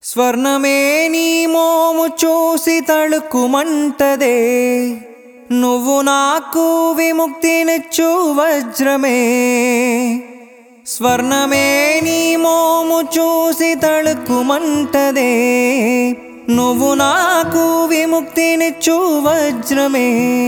స్వర్ణమే నీ మోము చూసి తళుకుమంటదే నువ్వు నాకు విముక్తినిచ్చు వజ్రమే స్వర్ణమే నీ మోము చూసి తళుకుమంటదే నువ్వు నాకు విముక్తినిచ్చు వజ్రమే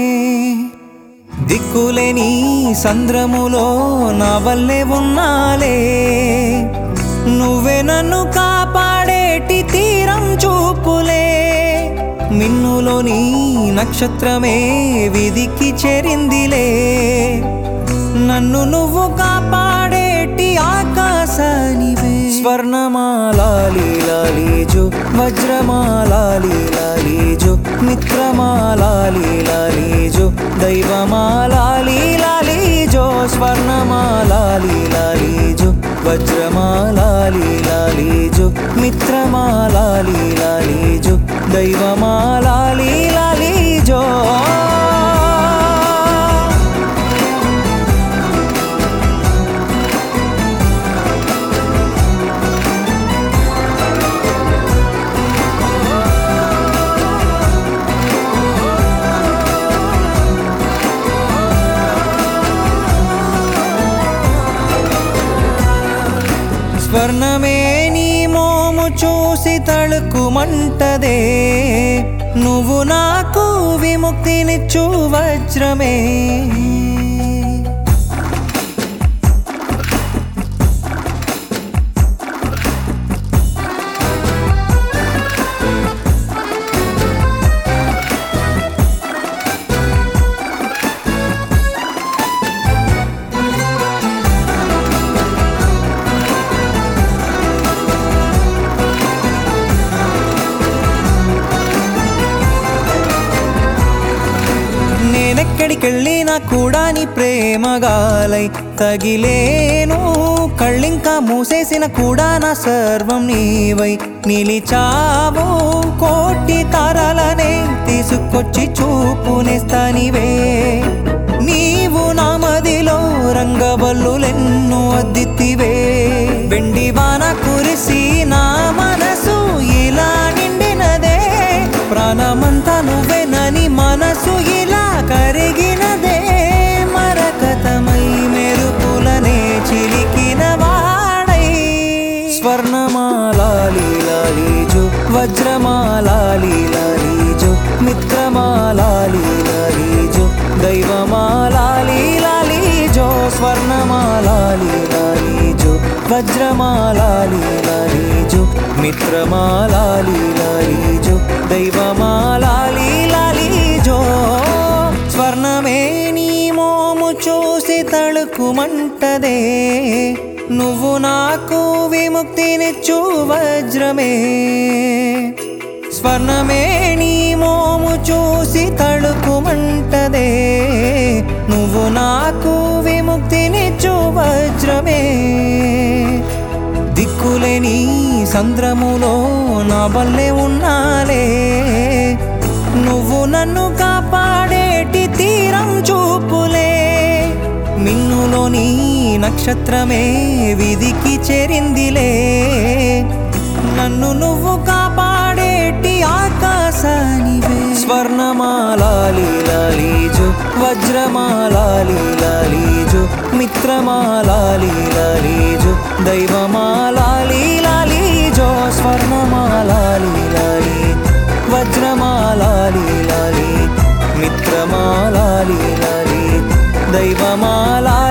దిక్కులేని సంద్రములో నా వల్లే ఉన్నాలే నువ్వే నన్ను కాపాడేటి తీరం చూపులే మిన్నులోని నక్షత్రమే విధికి చేరిందిలే నన్ను నువ్వు కాపాడేటి ఆకాశానివే స్వర్ణమాలీలాలీజు వజ్రమాలీలాలీజు మిత్రమాలీలాలీజు దైవమాలీలాలీజో స్వర్ణమాలీలాలీజు వజ్రమాలీలాలీజు మిత్రమాలీలాలీజు దైవమాలీలాలీజో స్వర్ణమే నీ మోము చూసి తళుకుమంటదే నువ్వు నాకు విముక్తినిచ్చు వజ్రమే నేనెక్కడికెళ్ళినా కూడా నీ ప్రేమగాలై తగిలేను కళ్ళింకా మూసేసిన కూడా నా సర్వం నీవై నిలిచావు కోటి తారాలనే తీసుకొచ్చి చూపునేస్తానివే నీవు నా మదిలో రంగబల్లులెన్నో అద్దితివే వెండి వాన కురిసి నా మనసు ఇలా నిండినదే ప్రాణమంతా నువ్వేనని మనసు ఇలా కరిగినదే మరకతమై మెరుపులనే చిలికిన వాడై స్వర్ణమాలీలాలీజు వజ్రమాలీలాలీజు మిత్రమాలీలాలీజు దైవమాలీలాలీజో స్వర్ణమాలీలాలీజు వజ్రమాలీలాలీజు మిత్రమాలీలాలీజు దైవమాలీలాలీజో స్వర్ణమే నీ మోము చూసి తళుకుమంటదే నువ్వు నాకు విముక్తినిచ్చు వజ్రమే స్వర్ణమే నీ మోము చూసి తళుకుమంటదే నువ్వు నాకు విముక్తినిచ్చు వజ్రమే దిక్కులేని సంద్రములో నా వల్లే ఉన్నాలే నువ్వు నన్ను కాపాడేటి తీరం చూపులే మిన్నులోని నక్షత్రమే విధికి చేరిందిలే నన్ను నువ్వు కాపాడేటి ఆకాశానివే స్వర్ణమాలీలాలీజు వజ్రమాలీలాలీజు మిత్రమాలీలాలీజు దైవమాలీలాలీజో స్వర్ణమాలీలాలీ వజ్రమాలీలాలీ మిత్రమాలీలాలీ దైవమాలా